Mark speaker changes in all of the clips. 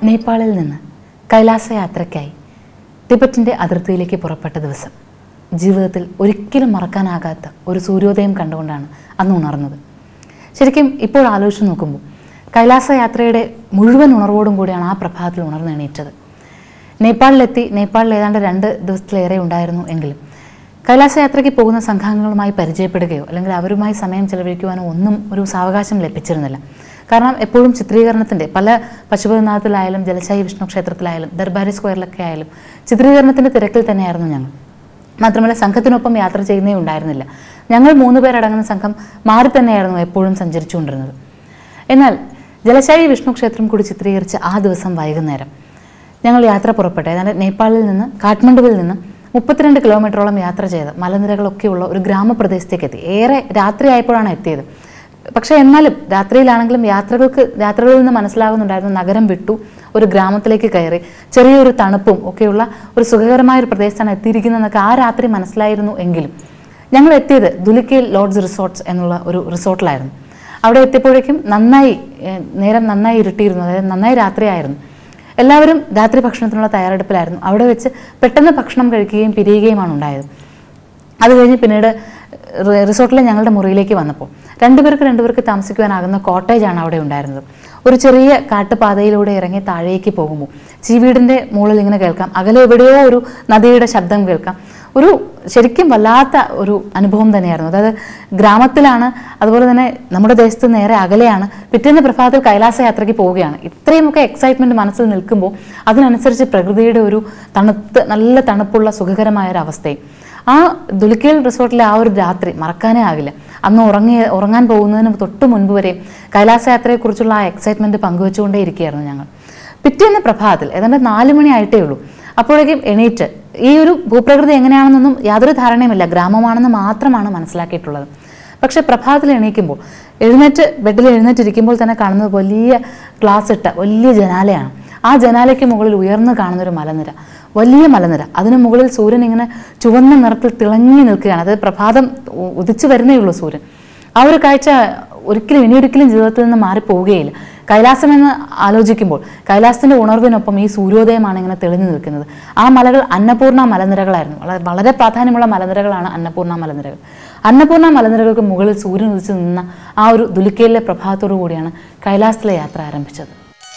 Speaker 1: നേപ്പാളിൽ നിന്ന് കൈലാസ യാത്രയ്ക്കായി ടിബറ്റിൻ്റെ അതിർത്തിയിലേക്ക് പുറപ്പെട്ട ദിവസം ജീവിതത്തിൽ ഒരിക്കലും മറക്കാനാകാത്ത ഒരു സൂര്യോദയം കണ്ടുകൊണ്ടാണ് അന്ന് ഉണർന്നത് ശരിക്കും ഇപ്പോൾ ആലോചിച്ച് നോക്കുമ്പോൾ കൈലാസ യാത്രയുടെ മുഴുവൻ ഉണർവോടും കൂടിയാണ് ആ പ്രഭാതത്തിൽ ഉണർന്നെണീറ്റത് നേപ്പാളിലെത്തി നേപ്പാളിൽ ഏതാണ്ട് രണ്ട് ദിവസത്തിലേറെ ഉണ്ടായിരുന്നു എങ്കിലും കൈലാസ യാത്രയ്ക്ക് പോകുന്ന സംഘാംഗങ്ങളുമായി പരിചയപ്പെടുകയോ അല്ലെങ്കിൽ അവരുമായി സമയം ചെലവഴിക്കുവാനോ ഒന്നും ഒരു സാവകാശം ലഭിച്ചിരുന്നില്ല കാരണം എപ്പോഴും ചിത്രീകരണത്തിൻ്റെ പല പശുപതിനാഥത്തിലായാലും ജലശായി വിഷ്ണു ക്ഷേത്രത്തിലായാലും ദർബാരി സ്ക്വയറിലൊക്കെ ആയാലും ചിത്രീകരണത്തിൻ്റെ തിരക്കിൽ തന്നെയായിരുന്നു ഞങ്ങൾ മാത്രമല്ല സംഘത്തിനൊപ്പം യാത്ര ചെയ്യുന്നേ ഉണ്ടായിരുന്നില്ല ഞങ്ങൾ മൂന്ന് പേരടങ്ങുന്ന സംഘം മാറി തന്നെയായിരുന്നു എപ്പോഴും സഞ്ചരിച്ചുകൊണ്ടിരുന്നത് എന്നാൽ ജലശായി വിഷ്ണു ക്ഷേത്രം കൂടി ചിത്രീകരിച്ച ആ ദിവസം വൈകുന്നേരം ഞങ്ങൾ യാത്ര പുറപ്പെട്ടു ഏതാണ്ട് നേപ്പാളിൽ നിന്ന് കാഠ്മണ്ഡുവിൽ നിന്ന് മുപ്പത്തിരണ്ട് കിലോമീറ്ററോളം യാത്ര ചെയ്ത് മലനിരകളൊക്കെയുള്ള ഒരു ഗ്രാമപ്രദേശത്തേക്ക് എത്തി ഏറെ രാത്രിയായപ്പോഴാണ് എത്തിയത് പക്ഷേ എന്നാലും രാത്രിയിലാണെങ്കിലും യാത്രകൾക്ക് യാത്രകളിൽ നിന്ന് മനസ്സിലാകുന്നുണ്ടായിരുന്നു നഗരം വിട്ടു ഒരു ഗ്രാമത്തിലേക്ക് കയറി ചെറിയൊരു തണുപ്പും ഒക്കെയുള്ള ഒരു സുഖകരമായ ഒരു പ്രദേശത്താണ് എത്തിയിരിക്കുന്നതെന്നൊക്കെ ആ രാത്രി മനസ്സിലായിരുന്നു എങ്കിലും ഞങ്ങൾ എത്തിയത് ദുലിക്കയിൽ ലോഡ്സ് റിസോർട്ട്സ് എന്നുള്ള ഒരു റിസോർട്ടിലായിരുന്നു അവിടെ എത്തിയപ്പോഴേക്കും നന്നായി ഏഹ്, നേരം നന്നായി ഇരുട്ടിയിരുന്നു അതായത് നന്നായി രാത്രിയായിരുന്നു എല്ലാവരും രാത്രി ഭക്ഷണത്തിനുള്ള തയ്യാറെടുപ്പിലായിരുന്നു അവിടെ വെച്ച് പെട്ടെന്ന് ഭക്ഷണം കഴിക്കുകയും പിരിയുകയുമാണ് ഉണ്ടായത് അത് കഴിഞ്ഞ് പിന്നീട് റി- റിസോർട്ടിലെ ഞങ്ങളുടെ മുറിയിലേക്ക് വന്നപ്പോൾ രണ്ടുപേർക്ക് രണ്ടുപേർക്ക് താമസിക്കുവാനാകുന്ന കോട്ടേജാണ് അവിടെ ഉണ്ടായിരുന്നത് ഒരു ചെറിയ കാട്ടുപാതയിലൂടെ ഇറങ്ങി താഴേക്ക് പോകുമ്പോൾ ചീവീടിൻ്റെ മുകളിൽ ഇങ്ങനെ കേൾക്കാം അകലെ എവിടെയോ ഒരു നദിയുടെ ശബ്ദം കേൾക്കാം ഒരു ശരിക്കും വല്ലാത്ത ഒരു അനുഭവം തന്നെയായിരുന്നു അതായത് ഗ്രാമത്തിലാണ് അതുപോലെ തന്നെ നമ്മുടെ ദേശത്ത് നേരെ അകലെയാണ് പിറ്റേന്ന് പ്രഭാതത്തിൽ കൈലാസ യാത്രയ്ക്ക് പോവുകയാണ് ഇത്രയുമൊക്കെ എക്സൈറ്റ്മെന്റ് മനസ്സിൽ നിൽക്കുമ്പോൾ അതിനനുസരിച്ച് പ്രകൃതിയുടെ ഒരു തണുത്ത് നല്ല തണുപ്പുള്ള സുഖകരമായ ഒരു അവസ്ഥയും ആ ദുലിക്കൽ റിസോർട്ടിലെ ആ ഒരു രാത്രി മറക്കാനേ ആകില്ല അന്ന് ഉറങ്ങി ഉറങ്ങാൻ പോകുന്നതിന് തൊട്ട് മുൻപ് വരെ കൈലാസ യാത്രയെക്കുറിച്ചുള്ള ആ എക്സൈറ്റ്മെന്റ് പങ്കുവെച്ചുകൊണ്ടേ ഇരിക്കുകയായിരുന്നു ഞങ്ങൾ പിറ്റേന്ന് പ്രഭാതത്തിൽ ഏതാണ്ട് നാല് മണി ആയിട്ടേ ഉള്ളൂ അപ്പോഴേക്കും എണീറ്റ് ഈ ഒരു ഭൂപ്രകൃതി എങ്ങനെയാണെന്നൊന്നും യാതൊരു ധാരണയുമില്ല ഗ്രാമമാണെന്ന് മാത്രമാണ് മനസ്സിലാക്കിയിട്ടുള്ളത് പക്ഷെ പ്രഭാതത്തിൽ എണീക്കുമ്പോൾ എഴുന്നേറ്റ് ബെഡിൽ എഴുന്നേറ്റിരിക്കുമ്പോൾ തന്നെ കാണുന്നത് വലിയ ഗ്ലാസ് ഇട്ട വലിയ ജനാലയാണ് ആ ജനാലയ്ക്ക് മുകളിൽ ഉയർന്നു കാണുന്ന ഒരു മലനിര വലിയ മലനിര അതിന് മുകളിൽ സൂര്യൻ ഇങ്ങനെ ചുവന്ന നിറത്തിൽ തിളങ്ങി നിൽക്കുകയാണ് അതായത് പ്രഭാതം ഉ- ഉദിച്ചു വരുന്നേ ഉള്ളൂ സൂര്യൻ ആ ഒരു കാഴ്ച ഒരിക്കലും ഇനിയൊരിക്കലും ജീവിതത്തിൽ നിന്ന് മാറിപ്പോവുകയില്ല കൈലാസം എന്ന് ആലോചിക്കുമ്പോൾ കൈലാസത്തിന്റെ ഉണർവിനൊപ്പം ഈ സൂര്യോദയമാണ് ഇങ്ങനെ തെളിഞ്ഞു നിൽക്കുന്നത് ആ മലകൾ അന്നപൂർണ്ണ മലനിരകളായിരുന്നു വളരെ വളരെ പ്രാധാന്യമുള്ള മലനിരകളാണ് അന്നപൂർണ്ണ മലനിരകൾ അന്നപൂർണ്ണ മലനിരകൾക്ക് മുകളിൽ സൂര്യൻ ഉദിച്ചു നിന്ന ആ ഒരു ദുലിക്കയിലെ പ്രഭാതത്തോടു കൂടിയാണ് കൈലാസത്തിലെ യാത്ര ആരംഭിച്ചത്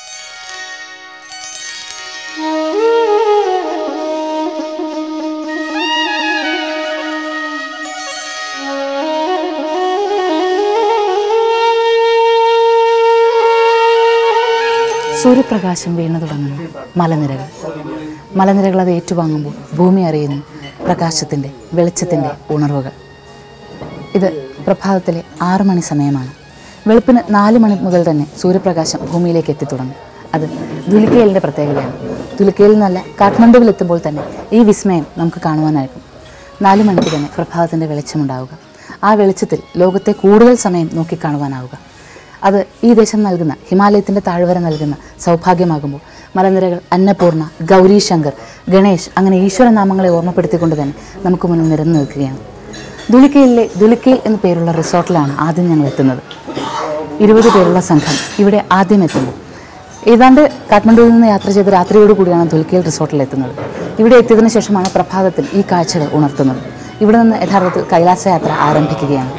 Speaker 1: സൂര്യപ്രകാശം വീണു തുടങ്ങുന്നു മലനിരകൾ മലനിരകൾ അത് ഏറ്റുവാങ്ങുമ്പോൾ ഭൂമി അറിയുന്നു പ്രകാശത്തിൻ്റെ വെളിച്ചത്തിൻ്റെ ഉണർവുകൾ ഇത് പ്രഭാതത്തിലെ ആറു മണി സമയമാണ് വെളുപ്പിന് നാല് മണി മുതൽ തന്നെ സൂര്യപ്രകാശം ഭൂമിയിലേക്ക് എത്തിത്തുടങ്ങും അത് ദുലിക്കയിലിൻ്റെ പ്രത്യേകതയാണ് ദുലിക്കയിൽ നിന്നല്ല കാഠ്മണ്ഡുവിൽ എത്തുമ്പോൾ തന്നെ ഈ വിസ്മയം നമുക്ക് കാണുവാനായിരിക്കും നാല് മണിക്ക് തന്നെ പ്രഭാതത്തിൻ്റെ വെളിച്ചമുണ്ടാവുക ആ വെളിച്ചത്തിൽ ലോകത്തെ കൂടുതൽ സമയം നോക്കിക്കാണുവാനാവുക അത് ഈ ദേശം നൽകുന്ന ഹിമാലയത്തിൻ്റെ താഴ്വര നൽകുന്ന സൗഭാഗ്യമാകുമ്പോൾ മലനിരകൾ അന്നപൂർണ്ണ ഗൗരി ശങ്കർ ഗണേഷ് അങ്ങനെ ഈശ്വരനാമങ്ങളെ ഓർമ്മപ്പെടുത്തിക്കൊണ്ട് തന്നെ നമുക്ക് മുന്നിൽ നിരന്നു നിൽക്കുകയാണ് ദുലിക്കയിലെ ദുലിക്കയിൽ എന്ന പേരുള്ള റിസോർട്ടിലാണ് ആദ്യം ഞങ്ങൾ എത്തുന്നത് ഇരുപത് പേരുള്ള സംഘം ഇവിടെ ആദ്യം എത്തുമ്പോൾ ഏതാണ്ട് കാഠ്മണ്ഡുവിൽ നിന്ന് യാത്ര ചെയ്ത് രാത്രിയോട് കൂടിയാണ് ദുൽക്കയിൽ റിസോർട്ടിൽ എത്തുന്നത് ഇവിടെ എത്തിയതിനു ശേഷമാണ് പ്രഭാതത്തിൽ ഈ കാഴ്ചകൾ ഉണർത്തുന്നത് ഇവിടെ നിന്ന് യഥാർത്ഥത്തിൽ കൈലാസ യാത്ര ആരംഭിക്കുകയാണ്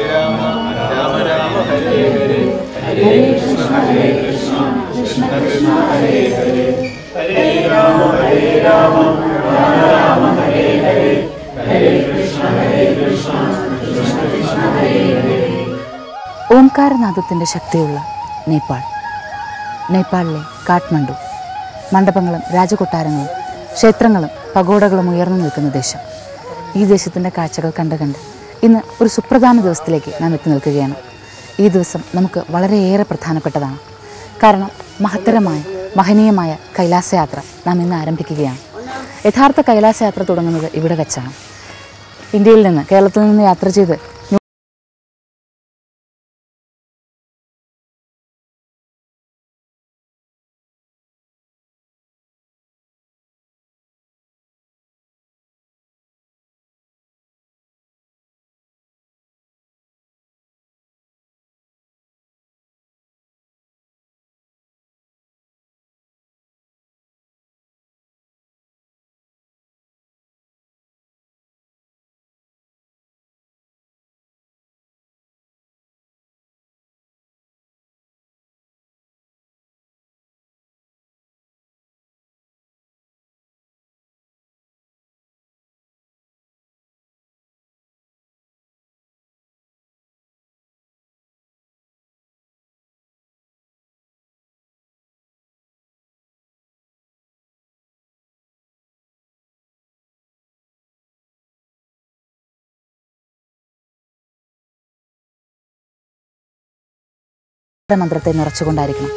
Speaker 1: ഓംകാരനാഥത്തിൻ്റെ ശക്തിയുള്ള നേപ്പാൾ നേപ്പാളിലെ കാഠ്മണ്ഡു മണ്ഡപങ്ങളും രാജകൊട്ടാരങ്ങളും ക്ഷേത്രങ്ങളും പഗോഡകളും ഉയർന്നു നിൽക്കുന്ന ദേശം ഈ ദേശത്തിൻ്റെ കാഴ്ചകൾ കണ്ട് കണ്ട് ഇന്ന് ഒരു സുപ്രധാന ദിവസത്തിലേക്ക് നാം എത്തി നിൽക്കുകയാണ് ഈ ദിവസം നമുക്ക് വളരെയേറെ പ്രധാനപ്പെട്ടതാണ് കാരണം മഹത്തരമായ മഹനീയമായ കൈലാസയാത്ര നാം ഇന്ന് ആരംഭിക്കുകയാണ് യഥാർത്ഥ കൈലാസയാത്ര തുടങ്ങുന്നത് ഇവിടെ വെച്ചാണ് ഇന്ത്യയിൽ നിന്ന് കേരളത്തിൽ നിന്ന് യാത്ര ചെയ്ത് മന്ത്രത്തെ നിറച്ചുകൊണ്ടായിരിക്കണം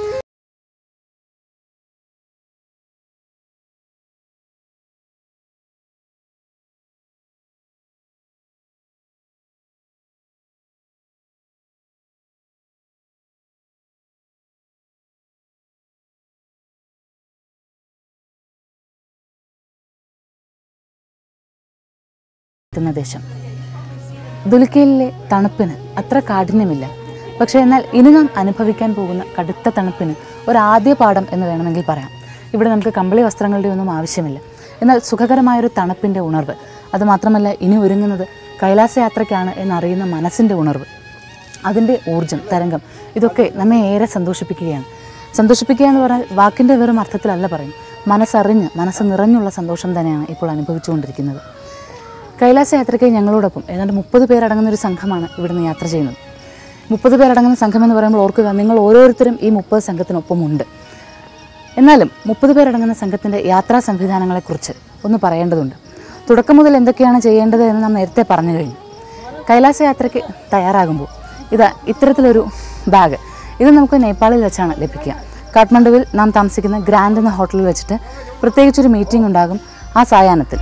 Speaker 1: എത്തുന്ന ദേശം ദുൽക്കയിലെ തണുപ്പിന് അത്ര കാഠിന്യമില്ല പക്ഷേ എന്നാൽ ഇനി നാം അനുഭവിക്കാൻ പോകുന്ന കടുത്ത തണുപ്പിന് ഒരു ആദ്യ പാഠം എന്ന് വേണമെങ്കിൽ പറയാം ഇവിടെ നമുക്ക് കമ്പിളി വസ്ത്രങ്ങളുടെ ഒന്നും ആവശ്യമില്ല എന്നാൽ സുഖകരമായൊരു തണുപ്പിൻ്റെ ഉണർവ് അതുമാത്രമല്ല ഇനി ഒരുങ്ങുന്നത് കൈലാസ യാത്രയ്ക്കാണ് എന്നറിയുന്ന മനസ്സിൻ്റെ ഉണർവ് അതിൻ്റെ ഊർജം തരംഗം ഇതൊക്കെ നമ്മെ ഏറെ സന്തോഷിപ്പിക്കുകയാണ് സന്തോഷിപ്പിക്കുക എന്ന് പറഞ്ഞാൽ വാക്കിൻ്റെ വെറും അർത്ഥത്തിലല്ല പറയും മനസ്സറിഞ്ഞ് മനസ്സ് നിറഞ്ഞുള്ള സന്തോഷം തന്നെയാണ് ഇപ്പോൾ അനുഭവിച്ചുകൊണ്ടിരിക്കുന്നത് കൈലാസ യാത്രയ്ക്ക് ഞങ്ങളോടൊപ്പം ഏതാണ്ട് മുപ്പത് പേരടങ്ങുന്ന ഒരു സംഘമാണ് ഇവിടുന്ന് യാത്ര ചെയ്യുന്നത് മുപ്പത് പേരടങ്ങുന്ന സംഘം എന്ന് പറയുമ്പോൾ ഓർക്കുക നിങ്ങൾ ഓരോരുത്തരും ഈ മുപ്പത് സംഘത്തിനൊപ്പം ഉണ്ട് എന്നാലും മുപ്പത് പേരടങ്ങുന്ന സംഘത്തിൻ്റെ യാത്രാ സംവിധാനങ്ങളെക്കുറിച്ച് ഒന്ന് പറയേണ്ടതുണ്ട് തുടക്കം മുതൽ എന്തൊക്കെയാണ് ചെയ്യേണ്ടത് എന്ന് നാം നേരത്തെ പറഞ്ഞു കഴിഞ്ഞു കൈലാസ യാത്രയ്ക്ക് തയ്യാറാകുമ്പോൾ ഇതാ ഇത്തരത്തിലൊരു ബാഗ് ഇത് നമുക്ക് നേപ്പാളിൽ വെച്ചാണ് ലഭിക്കുക കാഠ്മണ്ഡുവിൽ നാം താമസിക്കുന്ന ഗ്രാൻഡ് എന്ന ഹോട്ടലിൽ വെച്ചിട്ട് പ്രത്യേകിച്ചൊരു മീറ്റിംഗ് ഉണ്ടാകും ആ സായാഹ്നത്തിൽ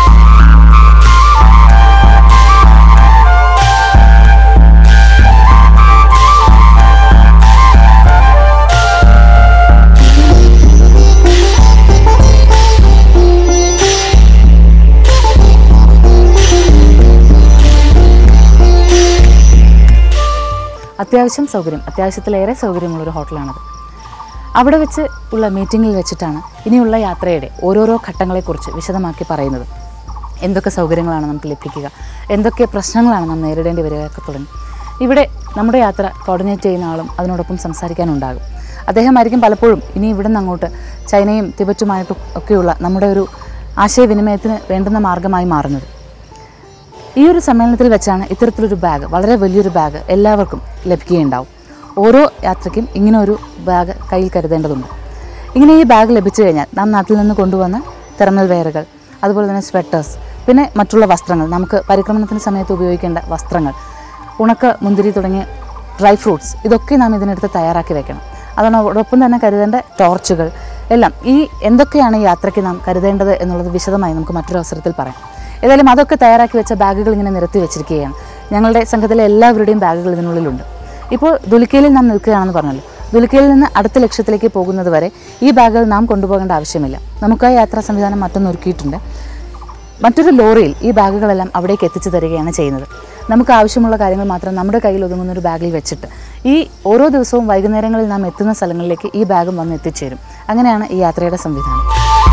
Speaker 1: അത്യാവശ്യം സൗകര്യം അത്യാവശ്യത്തിലേറെ സൗകര്യമുള്ള ഒരു ഹോട്ടലാണത് അവിടെ വെച്ച് ഉള്ള മീറ്റിങ്ങിൽ വെച്ചിട്ടാണ് ഇനിയുള്ള യാത്രയുടെ ഓരോരോ ഘട്ടങ്ങളെക്കുറിച്ച് വിശദമാക്കി പറയുന്നത് എന്തൊക്കെ സൗകര്യങ്ങളാണ് നമുക്ക് ലഭിക്കുക എന്തൊക്കെ പ്രശ്നങ്ങളാണ് നാം നേരിടേണ്ടി വരികയൊക്കെ തുടങ്ങി ഇവിടെ നമ്മുടെ യാത്ര കോർഡിനേറ്റ് ചെയ്യുന്ന ആളും അതിനോടൊപ്പം സംസാരിക്കാനുണ്ടാകും അദ്ദേഹമായിരിക്കും പലപ്പോഴും ഇനി ഇവിടെ നിന്ന് അങ്ങോട്ട് ചൈനയും തിബറ്റുമായിട്ടും ഒക്കെയുള്ള നമ്മുടെ ഒരു ആശയവിനിമയത്തിന് വേണ്ടുന്ന മാർഗമായി മാറുന്നത് ഈ ഒരു സമ്മേളനത്തിൽ വെച്ചാണ് ഇത്തരത്തിലൊരു ബാഗ് വളരെ വലിയൊരു ബാഗ് എല്ലാവർക്കും ലഭിക്കുകയുണ്ടാവും ഓരോ യാത്രയ്ക്കും ഇങ്ങനെ ഒരു ബാഗ് കയ്യിൽ കരുതേണ്ടതുണ്ട് ഇങ്ങനെ ഈ ബാഗ് ലഭിച്ചു കഴിഞ്ഞാൽ നാം നാട്ടിൽ നിന്ന് കൊണ്ടുവന്ന തെർമൽ വെയറുകൾ അതുപോലെ തന്നെ സ്വെറ്റേഴ്സ് പിന്നെ മറ്റുള്ള വസ്ത്രങ്ങൾ നമുക്ക് പരിക്രമണത്തിന് സമയത്ത് ഉപയോഗിക്കേണ്ട വസ്ത്രങ്ങൾ ഉണക്ക മുന്തിരി തുടങ്ങിയ ഡ്രൈ ഫ്രൂട്ട്സ് ഇതൊക്കെ നാം ഇതിനടുത്ത് തയ്യാറാക്കി വെക്കണം അതോടൊപ്പം തന്നെ കരുതേണ്ട ടോർച്ചുകൾ എല്ലാം ഈ എന്തൊക്കെയാണ് ഈ യാത്രയ്ക്ക് നാം കരുതേണ്ടത് എന്നുള്ളത് വിശദമായി നമുക്ക് മറ്റൊരു അവസരത്തിൽ പറയാം ഏതായാലും അതൊക്കെ തയ്യാറാക്കി വെച്ച ബാഗുകൾ ഇങ്ങനെ നിരത്തി വെച്ചിരിക്കുകയാണ് ഞങ്ങളുടെ സംഘത്തിലെ എല്ലാവരുടെയും ബാഗുകൾ ഇതിനുള്ളിലുണ്ട് ഇപ്പോൾ ദുലിക്കയിൽ നാം നിൽക്കുകയാണെന്ന് പറഞ്ഞല്ലോ ദുലിക്കയിൽ നിന്ന് അടുത്ത ലക്ഷ്യത്തിലേക്ക് പോകുന്നത് വരെ ഈ ബാഗുകൾ നാം കൊണ്ടുപോകേണ്ട ആവശ്യമില്ല നമുക്ക് ആ യാത്രാ സംവിധാനം മറ്റൊന്ന് ഒരുക്കിയിട്ടുണ്ട് മറ്റൊരു ലോറിയിൽ ഈ ബാഗുകളെല്ലാം അവിടേക്ക് എത്തിച്ചു തരികയാണ് ചെയ്യുന്നത് നമുക്ക് ആവശ്യമുള്ള കാര്യങ്ങൾ മാത്രം നമ്മുടെ കയ്യിൽ ഒതുങ്ങുന്ന ഒരു ബാഗിൽ വെച്ചിട്ട് ഈ ഓരോ ദിവസവും വൈകുന്നേരങ്ങളിൽ നാം എത്തുന്ന സ്ഥലങ്ങളിലേക്ക് ഈ ബാഗും വന്ന് എത്തിച്ചേരും അങ്ങനെയാണ് ഈ യാത്രയുടെ സംവിധാനം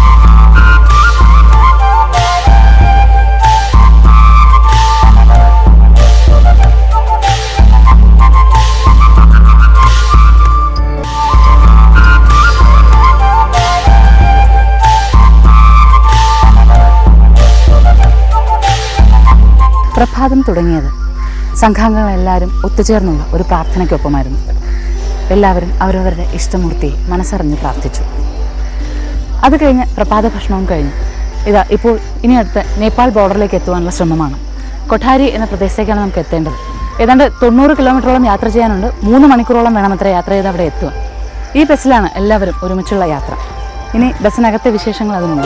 Speaker 1: പ്രഭാതം തുടങ്ങിയത് സംഘാംഗങ്ങളെല്ലാവരും ഒത്തുചേർന്നുള്ള ഒരു പ്രാർത്ഥനയ്ക്കൊപ്പമായിരുന്നു എല്ലാവരും അവരവരുടെ ഇഷ്ടമൂർത്തിയെ മനസ്സറിഞ്ഞ് പ്രാർത്ഥിച്ചു അത് കഴിഞ്ഞ് പ്രഭാത ഭക്ഷണവും കഴിഞ്ഞു ഇതാ ഇപ്പോൾ ഇനി അടുത്ത് നേപ്പാൾ ബോർഡറിലേക്ക് എത്തുവാനുള്ള ശ്രമമാണ് കൊഠാരി എന്ന പ്രദേശത്തേക്കാണ് നമുക്ക് എത്തേണ്ടത് ഏതാണ്ട് തൊണ്ണൂറ് കിലോമീറ്ററോളം യാത്ര ചെയ്യാനുണ്ട് മൂന്ന് മണിക്കൂറോളം വേണം അത്ര യാത്ര ചെയ്ത് അവിടെ എത്തുക ഈ ബസ്സിലാണ് എല്ലാവരും ഒരുമിച്ചുള്ള യാത്ര ഇനി ബസ്സിനകത്തെ വിശേഷങ്ങൾ അതിനുണ്ട്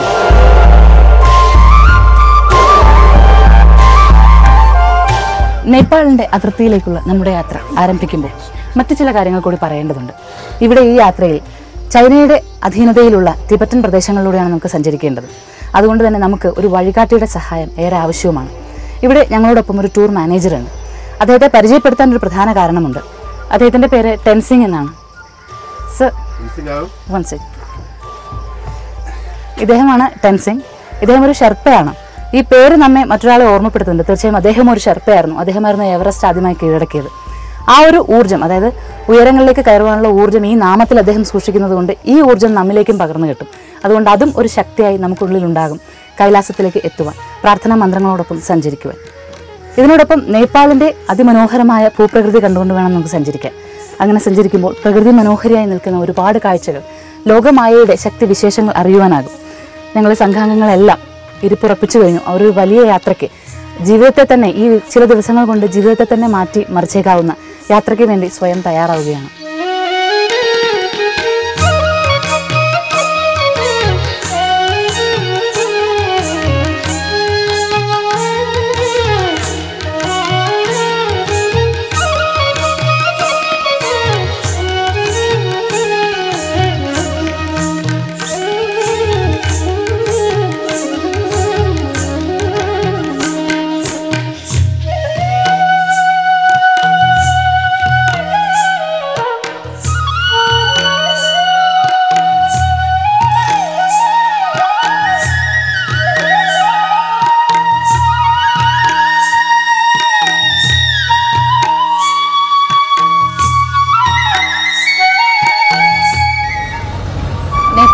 Speaker 1: നേപ്പാളിൻ്റെ അതിർത്തിയിലേക്കുള്ള നമ്മുടെ യാത്ര ആരംഭിക്കുമ്പോൾ മറ്റു ചില കാര്യങ്ങൾ കൂടി പറയേണ്ടതുണ്ട് ഇവിടെ ഈ യാത്രയിൽ ചൈനയുടെ അധീനതയിലുള്ള ടിബറ്റൻ പ്രദേശങ്ങളിലൂടെയാണ് നമുക്ക് സഞ്ചരിക്കേണ്ടത് അതുകൊണ്ട് തന്നെ നമുക്ക് ഒരു വഴികാട്ടിയുടെ സഹായം ഏറെ ആവശ്യവുമാണ് ഇവിടെ ഞങ്ങളോടൊപ്പം ഒരു ടൂർ മാനേജറുണ്ട് അദ്ദേഹത്തെ പരിചയപ്പെടുത്താൻ ഒരു പ്രധാന കാരണമുണ്ട് അദ്ദേഹത്തിൻ്റെ പേര് ടെൻസിങ് എന്നാണ് സർ വൺ സെക്കൻഡ് ഇദ്ദേഹമാണ് ടെൻസിങ് ഇദ്ദേഹം ഒരു ഷെർപ്പയാണ് ഈ പേര് നമ്മെ മറ്റൊരാളെ ഓർമ്മപ്പെടുത്തുന്നുണ്ട് തീർച്ചയായും അദ്ദേഹം ഒരു ഷെർപ്പയായിരുന്നു അദ്ദേഹമായിരുന്നു എവറസ്റ്റ് ആദ്യമായി കീഴടക്കിയത് ആ ഒരു ഊർജ്ജം അതായത് ഉയരങ്ങളിലേക്ക് കയറുവാനുള്ള ഊർജ്ജം ഈ നാമത്തിൽ അദ്ദേഹം സൂക്ഷിക്കുന്നത് കൊണ്ട് ഈ ഊർജ്ജം നമ്മിലേക്കും പകർന്നു കിട്ടും അതുകൊണ്ട് അതും ഒരു ശക്തിയായി നമുക്കുള്ളിൽ ഉണ്ടാകും കൈലാസത്തിലേക്ക് എത്തുവാൻ പ്രാർത്ഥനാ മന്ത്രങ്ങളോടൊപ്പം സഞ്ചരിക്കുവാൻ ഇതിനോടൊപ്പം നേപ്പാളിൻ്റെ അതിമനോഹരമായ ഭൂപ്രകൃതി കണ്ടുകൊണ്ട് വേണം നമുക്ക് സഞ്ചരിക്കാൻ അങ്ങനെ സഞ്ചരിക്കുമ്പോൾ പ്രകൃതി മനോഹരിയായി നിൽക്കുന്ന ഒരുപാട് കാഴ്ചകൾ ലോകമായയുടെ ശക്തി വിശേഷങ്ങൾ അറിയുവാനാകും ഞങ്ങളുടെ സംഘാംഗങ്ങളെല്ലാം ഇരിപ്പുറപ്പിച്ചു കഴിഞ്ഞു ആ ഒരു വലിയ യാത്രയ്ക്ക് ജീവിതത്തെ തന്നെ ഈ ചില ദിവസങ്ങൾ കൊണ്ട് ജീവിതത്തെ തന്നെ മാറ്റി മറിച്ചേക്കാവുന്ന യാത്രയ്ക്ക് വേണ്ടി സ്വയം തയ്യാറാവുകയാണ്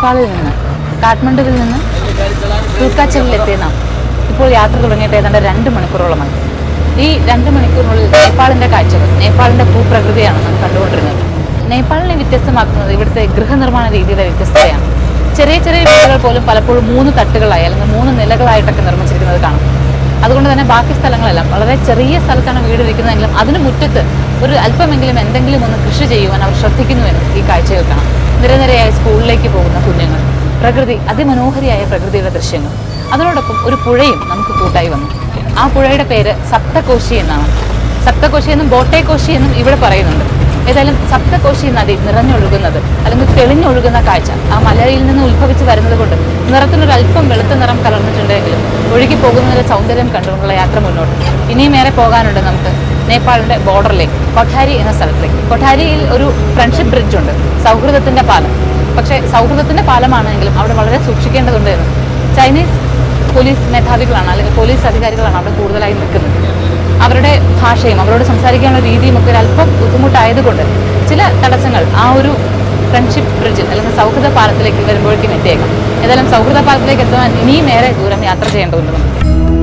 Speaker 1: നേപ്പാളിൽ നിന്ന് കാഠ്മണ്ഡുവിൽ നിന്ന് തുൽക്കാച്ചലിലെത്തിയ നാം ഇപ്പോൾ യാത്ര തുടങ്ങിയിട്ട് ഏതാണ്ട് രണ്ട് മണിക്കൂറോളമായി ഈ രണ്ട് മണിക്കൂറിനുള്ളിൽ നേപ്പാളിന്റെ കാഴ്ചകൾ നേപ്പാളിന്റെ ഭൂപ്രകൃതിയാണ് നാം കണ്ടുകൊണ്ടിരുന്നത് നേപ്പാളിനെ വ്യത്യസ്തമാക്കുന്നത് ഇവിടുത്തെ ഗൃഹനിർമ്മാണ രീതിയുടെ വ്യത്യസ്തതയാണ് ചെറിയ ചെറിയ വീടുകൾ പോലും പലപ്പോഴും മൂന്ന് തട്ടുകളായി അല്ലെങ്കിൽ മൂന്ന് നിലകളായിട്ടൊക്കെ നിർമ്മിച്ചിരിക്കുന്നത് കാണാം അതുകൊണ്ട് തന്നെ ബാക്കി സ്ഥലങ്ങളെല്ലാം വളരെ ചെറിയ സ്ഥലത്താണ് വീട് വയ്ക്കുന്നതെങ്കിലും അതിന് മുറ്റത്ത് ഒരു അല്പമെങ്കിലും എന്തെങ്കിലും ഒന്ന് കൃഷി ചെയ്യുവാൻ അവർ ശ്രദ്ധിക്കുന്നുവെന്ന് ഈ കാഴ്ചകൾ കാണാം നിരനിരയായി സ്കൂളിലേക്ക് പോകുന്ന കുഞ്ഞുങ്ങൾ പ്രകൃതി അതിമനോഹരിയായ പ്രകൃതിയുടെ ദൃശ്യങ്ങൾ അതിനോടൊപ്പം ഒരു പുഴയും നമുക്ക് കൂട്ടായി വന്നു ആ പുഴയുടെ പേര് സപ്തകോശി എന്നാണ് സപ്തകോശി എന്നും ബോട്ടേകോശി എന്നും ഇവിടെ പറയുന്നുണ്ട് ഏതായാലും സപ്തകോശി നദി നിറഞ്ഞൊഴുകുന്നത് അല്ലെങ്കിൽ തെളിഞ്ഞൊഴുകുന്ന കാഴ്ച ആ മലയിൽ നിന്ന് ഉത്ഭവിച്ച് വരുന്നത് കൊണ്ട് നിറത്തിനൊരു അല്പം വെളുത്ത നിറം കലർന്നിട്ടുണ്ടെങ്കിലും ഒഴുകി പോകുന്നതിന്റെ സൗന്ദര്യം കണ്ടുകൊണ്ടുള്ള യാത്ര മുന്നോട്ട് ഇനിയും ഏറെ പോകാനുണ്ട് നമുക്ക് നേപ്പാളിന്റെ ബോർഡറിലേക്ക് കൊഠാരി എന്ന സ്ഥലത്തിലേക്ക് കൊഠാരിയിൽ ഒരു ഫ്രണ്ട്ഷിപ്പ് ബ്രിഡ്ജ് ഉണ്ട് സൗഹൃദത്തിന്റെ പാലം പക്ഷേ സൗഹൃദത്തിന്റെ പാലമാണെങ്കിലും അവിടെ വളരെ സൂക്ഷിക്കേണ്ടതുണ്ട് എന്ന് ചൈനീസ് പോലീസ് മേധാവികളാണ് അല്ലെങ്കിൽ പോലീസ് അധികാരികളാണ് അവിടെ കൂടുതലായി നിൽക്കുന്നത് അവരുടെ ഭാഷയും അവരോട് സംസാരിക്കാനുള്ള രീതിയും ഒക്കെ ഒരു അല്പം ബുദ്ധിമുട്ടായതുകൊണ്ട് ചില തടസ്സങ്ങൾ ആ ഒരു ഫ്രണ്ട്ഷിപ്പ് ബ്രിഡ്ജിൽ അല്ലെങ്കിൽ സൗഹൃദ പാലത്തിലേക്ക് വരുമ്പോഴേക്കും എത്തിയേക്കാം ഏതായാലും സൗഹൃദ പാലത്തിലേക്ക് എത്തുവാൻ ഇനിയും ഏറെ ദൂരം യാത്ര ചെയ്യേണ്ടതുണ്ട് നമുക്ക്.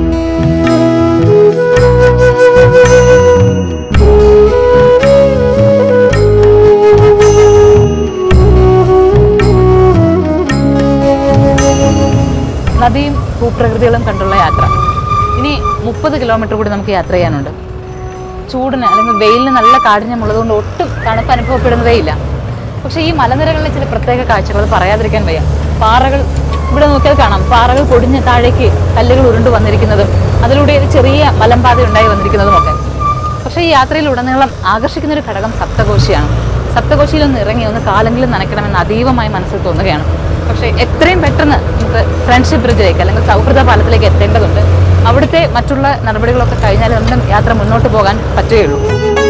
Speaker 1: നദിയും ഭൂപ്രകൃതികളും കണ്ടുള്ള യാത്ര ഇനി മുപ്പത് കിലോമീറ്റർ കൂടി നമുക്ക് യാത്ര ചെയ്യാനുണ്ട് ചൂടിന് അല്ലെങ്കിൽ വെയിലിന് നല്ല കാഠിന്യമുള്ളതുകൊണ്ട് ഒട്ടും തണുപ്പ് അനുഭവപ്പെടുന്നതേ ഇല്ല പക്ഷേ ഈ മലനിരകളിലെ ചില പ്രത്യേക കാഴ്ചകൾ അത് പറയാതിരിക്കാൻ വയ്യ പാറകൾ ഇവിടെ നോക്കിയാൽ കാണാം പാറകൾ പൊടിഞ്ഞ് താഴേക്ക് കല്ലുകൾ ഉരുണ്ടു വന്നിരിക്കുന്നതും അതിലൂടെ ഒരു ചെറിയ മലമ്പാത ഉണ്ടായി വന്നിരിക്കുന്നതും ഒക്കെ പക്ഷേ ഈ യാത്രയിലുടനീളം ആകർഷിക്കുന്ന ഒരു ഘടകം സപ്തകോശിയാണ് സപ്തകോശിയിൽ ഒന്ന് ഇറങ്ങി ഒന്ന് കാലെങ്കിലും നനയ്ക്കണമെന്ന് അതീവമായി മനസ്സിൽ തോന്നുകയാണ് പക്ഷേ എത്രയും പെട്ടെന്ന് നമുക്ക് ഫ്രണ്ട്ഷിപ്പ് ബ്രിഡ്ജിലേക്ക് അല്ലെങ്കിൽ സൗഹൃദ പാലത്തിലേക്ക് എത്തേണ്ടതുണ്ട് അവിടുത്തെ മറ്റുള്ള നടപടികളൊക്കെ കഴിഞ്ഞാൽ നമ്മുടെ യാത്ര മുന്നോട്ട് പോകാൻ പറ്റുകയുള്ളൂ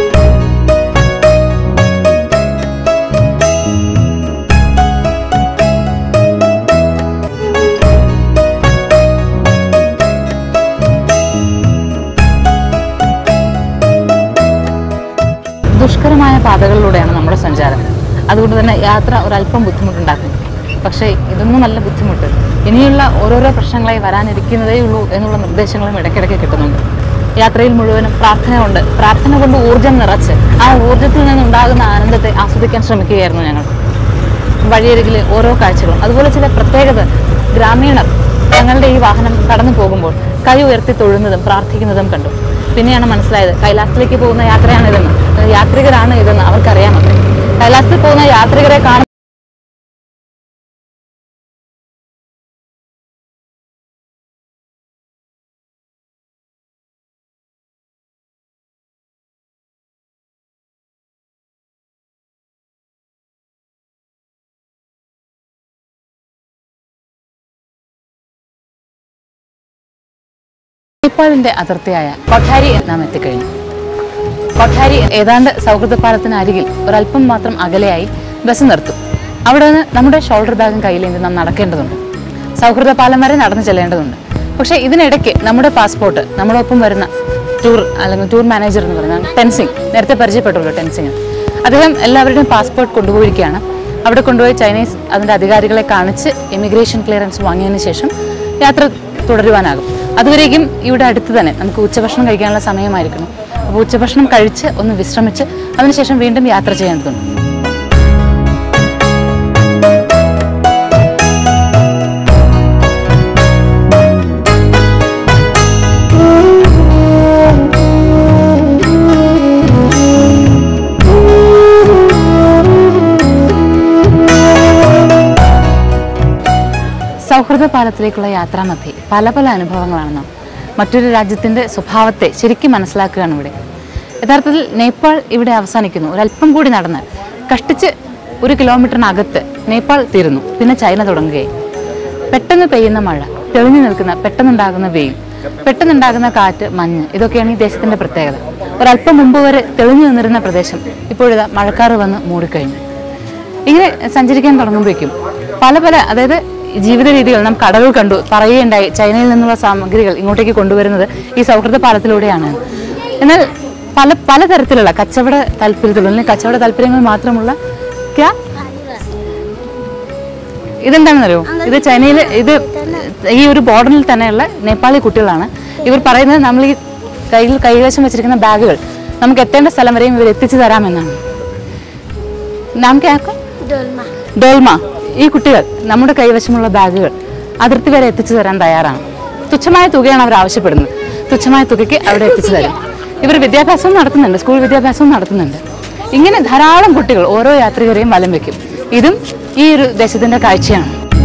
Speaker 1: ദുഷ്കരമായ പാതകളിലൂടെയാണ് നമ്മുടെ സഞ്ചാരം അതുകൊണ്ട് തന്നെ യാത്ര ഒരല്പം ബുദ്ധിമുട്ടുണ്ടാക്കും പക്ഷേ ഇതൊന്നുമല്ല ബുദ്ധിമുട്ട് ഇനിയുള്ള ഓരോരോ പ്രശ്നങ്ങളായി വരാനിരിക്കുന്നതേ ഉള്ളൂ എന്നുള്ള നിർദ്ദേശങ്ങളും ഇടയ്ക്കിടയ്ക്ക് കിട്ടുന്നുണ്ട് യാത്രയിൽ മുഴുവനും പ്രാർത്ഥന കൊണ്ട് പ്രാർത്ഥന കൊണ്ട് ഊർജം നിറച്ച് ആ ഊർജത്തിൽ നിന്നുണ്ടാകുന്ന ആനന്ദത്തെ ആസ്വദിക്കാൻ ശ്രമിക്കുകയായിരുന്നു ഞങ്ങൾ വഴിയരികിൽ ഓരോ കാഴ്ചകളും അതുപോലെ ചില പ്രത്യേകത ഗ്രാമീണർ ഞങ്ങളുടെ ഈ വാഹനം കടന്നു പോകുമ്പോൾ കൈ ഉയർത്തി തൊഴുന്നതും പ്രാർത്ഥിക്കുന്നതും കണ്ടു പിന്നെയാണ് മനസ്സിലായത് കൈലാസത്തിലേക്ക് പോകുന്ന യാത്രയാണിതെന്ന് അത് യാത്രികരാണ് ഇതെന്ന് അവർക്കറിയാമത്രേ കൈലാസത്തിൽ പോകുന്ന യാത്രികരെ കാണും നേപ്പാളിന്റെ അതിർത്തിയായ കൊഠാരി നാം എത്തിക്കഴിഞ്ഞു കൊഠാരി ഏതാണ്ട് സൗഹൃദ പാലത്തിന് അരികിൽ ഒരല്പം മാത്രം അകലെയായി ബസ് നിർത്തും അവിടെ നിന്ന് നമ്മുടെ ഷോൾഡർ ബാഗും കയ്യിലേന്തി നാം നടക്കേണ്ടതുണ്ട് സൗഹൃദ പാലം വരെ നടന്നു ചെല്ലേണ്ടതുണ്ട് പക്ഷേ ഇതിനിടയ്ക്ക് നമ്മുടെ പാസ്പോർട്ട് നമ്മുടെ ഒപ്പം വരുന്ന ടൂർ അല്ലെങ്കിൽ ടൂർ മാനേജർ എന്ന് പറയുന്ന ടെൻസിങ് നേരത്തെ പരിചയപ്പെട്ടുള്ളൂ ടെൻസിങ് അദ്ദേഹം എല്ലാവരുടെയും പാസ്പോർട്ട് കൊണ്ടുപോയിരിക്കുകയാണ് അവിടെ കൊണ്ടുപോയി ചൈനീസ് അതിൻ്റെ അധികാരികളെ കാണിച്ച് ഇമിഗ്രേഷൻ ക്ലിയറൻസ് വാങ്ങിയതിന് ശേഷം യാത്ര തുടരുവാനാകും അതുവരേക്കും ഇവിടെ അടുത്ത് തന്നെ നമുക്ക് ഉച്ചഭക്ഷണം കഴിക്കാനുള്ള സമയമായിരിക്കണം അപ്പോൾ ഉച്ചഭക്ഷണം കഴിച്ച് ഒന്ന് വിശ്രമിച്ച് അതിനുശേഷം വീണ്ടും യാത്ര ചെയ്യേണ്ടതുണ്ട് സൗഹൃദ പാലത്തിലേക്കുള്ള യാത്രാമധ്യേ പല പല അനുഭവങ്ങളാണ് നാം മറ്റൊരു രാജ്യത്തിൻ്റെ സ്വഭാവത്തെ ശരിക്കും മനസ്സിലാക്കുകയാണ് ഇവിടെ യഥാർത്ഥത്തിൽ നേപ്പാൾ ഇവിടെ അവസാനിക്കുന്നു ഒരല്പം കൂടി നടന്ന് കഷ്ടിച്ച് ഒരു കിലോമീറ്ററിനകത്ത് നേപ്പാൾ തീരുന്നു പിന്നെ ചൈന തുടങ്ങുകയായി പെട്ടെന്ന് പെയ്യുന്ന മഴ തെളിഞ്ഞു നിൽക്കുന്ന പെട്ടെന്നുണ്ടാകുന്ന വെയിൽ പെട്ടെന്നുണ്ടാകുന്ന കാറ്റ് മഞ്ഞ് ഇതൊക്കെയാണ് ഈ ദേശത്തിൻ്റെ പ്രത്യേകത ഒരല്പം മുമ്പ് വരെ തെളിഞ്ഞു നിന്നിരുന്ന പ്രദേശം ഇപ്പോഴിതാ മഴക്കാറ് വന്ന് മൂടിക്കഴിഞ്ഞു ഇങ്ങനെ സഞ്ചരിക്കാൻ തുടങ്ങുമ്പോഴേക്കും പല പല അതായത് ജീവിത രീതികൾ നാം കടകൾ കണ്ടു പറയുകയുണ്ടായി ചൈനയിൽ നിന്നുള്ള സാമഗ്രികൾ ഇങ്ങോട്ടേക്ക് കൊണ്ടുവരുന്നത് ഈ സൗഹൃദ പാലത്തിലൂടെയാണ് എന്നാൽ പല പലതരത്തിലുള്ള കച്ചവട താല്പര്യത്തിലുള്ള അല്ലെങ്കിൽ കച്ചവട താല്പര്യങ്ങൾ മാത്രമുള്ള ക്യാ ഇതെന്താണെന്നറിയോ ഇത് ചൈനയിൽ ഇത് ഈ ഒരു ബോർഡറിൽ തന്നെയുള്ള നേപ്പാളി കുട്ടികളാണ് ഇവർ പറയുന്നത് നമ്മൾ ഈ കയ്യിൽ കൈവശം വെച്ചിരിക്കുന്ന ബാഗുകൾ നമുക്ക് എത്തേണ്ട സ്ഥലം വരെയും ഇവർ എത്തിച്ചു തരാമെന്നാണ് നാം കേൾക്കാം
Speaker 2: ഡോൽമ
Speaker 1: ഡോൾമ ഈ കുട്ടികൾ നമ്മുടെ കൈവശമുള്ള ബാഗുകൾ അതിർത്തി വരെ എത്തിച്ചു തരാൻ തയ്യാറാണ് തുച്ഛമായ തുകയാണ് അവർ ആവശ്യപ്പെടുന്നത് തുച്ഛമായ തുകയ്ക്ക് അവിടെ എത്തിച്ചു തരും ഇവർ വിദ്യാഭ്യാസവും നടത്തുന്നുണ്ട് സ്കൂൾ വിദ്യാഭ്യാസവും നടത്തുന്നുണ്ട് ഇങ്ങനെ ധാരാളം കുട്ടികൾ ഓരോ യാത്രികരെയും വലം വെക്കും ഇതും ഈ ഒരു ദേശത്തിന്റെ കാഴ്ചയാണ്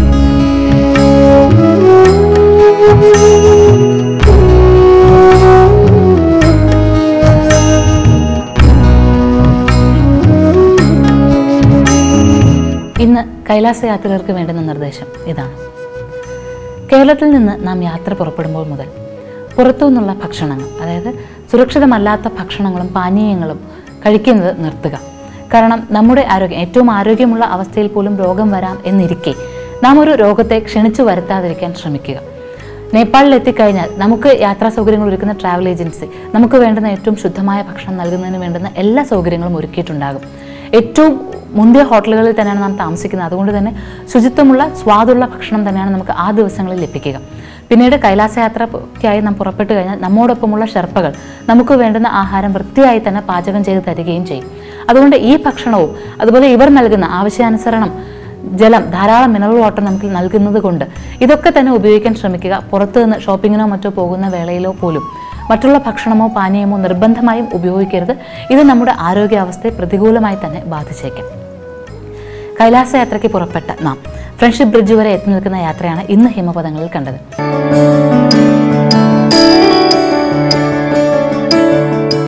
Speaker 1: ഇന്ന് കൈലാസ യാത്രികർക്ക് വേണ്ടുന്ന നിർദ്ദേശം ഇതാണ് കേരളത്തിൽ നിന്ന് നാം യാത്ര പുറപ്പെടുമ്പോൾ മുതൽ പുറത്തു നിന്നുള്ള ഭക്ഷണങ്ങൾ അതായത് സുരക്ഷിതമല്ലാത്ത ഭക്ഷണങ്ങളും പാനീയങ്ങളും കഴിക്കുന്നത് നിർത്തുക കാരണം നമ്മുടെ ആരോഗ്യം ഏറ്റവും ആരോഗ്യമുള്ള അവസ്ഥയിൽ പോലും രോഗം വരാം എന്നിരിക്കെ നാം ഒരു രോഗത്തെ ക്ഷണിച്ചു വരുത്താതിരിക്കാൻ ശ്രമിക്കുക നേപ്പാളിൽ എത്തിക്കഴിഞ്ഞാൽ നമുക്ക് യാത്രാ സൗകര്യങ്ങൾ ഒരുക്കുന്ന ട്രാവൽ ഏജൻസി നമുക്ക് വേണ്ടുന്ന ഏറ്റവും ശുദ്ധമായ ഭക്ഷണം നൽകുന്നതിന് വേണ്ടുന്ന എല്ലാ സൗകര്യങ്ങളും ഒരുക്കിയിട്ടുണ്ടാകും ഏറ്റവും മുന്തിയ ഹോട്ടലുകളിൽ തന്നെയാണ് നാം താമസിക്കുന്നത് അതുകൊണ്ട് തന്നെ ശുചിത്വമുള്ള സ്വാദുള്ള ഭക്ഷണം തന്നെയാണ് നമുക്ക് ആ ദിവസങ്ങളിൽ ലഭിക്കുക പിന്നീട് കൈലാസയാത്രയ്ക്കായി നാം പുറപ്പെട്ടു കഴിഞ്ഞാൽ നമ്മോടൊപ്പമുള്ള ഷെർപ്പകൾ നമുക്ക് വേണ്ടുന്ന ആഹാരം വൃത്തിയായി തന്നെ പാചകം ചെയ്ത് തരികയും ചെയ്യും അതുകൊണ്ട് ഈ ഭക്ഷണവും അതുപോലെ ഇവർ നൽകുന്ന ആവശ്യാനുസരണം ജലം ധാരാളം മിനറൽ വാട്ടർ നമുക്ക് നൽകുന്നത് കൊണ്ട് ഇതൊക്കെ തന്നെ ഉപയോഗിക്കാൻ ശ്രമിക്കുക പുറത്തു നിന്ന് ഷോപ്പിങ്ങിനോ മറ്റോ പോകുന്ന വേളയിലോ പോലും മറ്റുള്ള ഭക്ഷണമോ പാനീയമോ നിർബന്ധമായും ഉപയോഗിക്കരുത് ഇത് നമ്മുടെ ആരോഗ്യാവസ്ഥയെ പ്രതികൂലമായി തന്നെ ബാധിച്ചേക്കാം കൈലാസ യാത്രയ്ക്ക് പുറപ്പെട്ട നാം ഫ്രണ്ട്ഷിപ്പ് ബ്രിഡ്ജ് വരെ എത്തി നിൽക്കുന്ന യാത്രയാണ് ഇന്ന് ഹിമപഥങ്ങളിൽ കണ്ടത്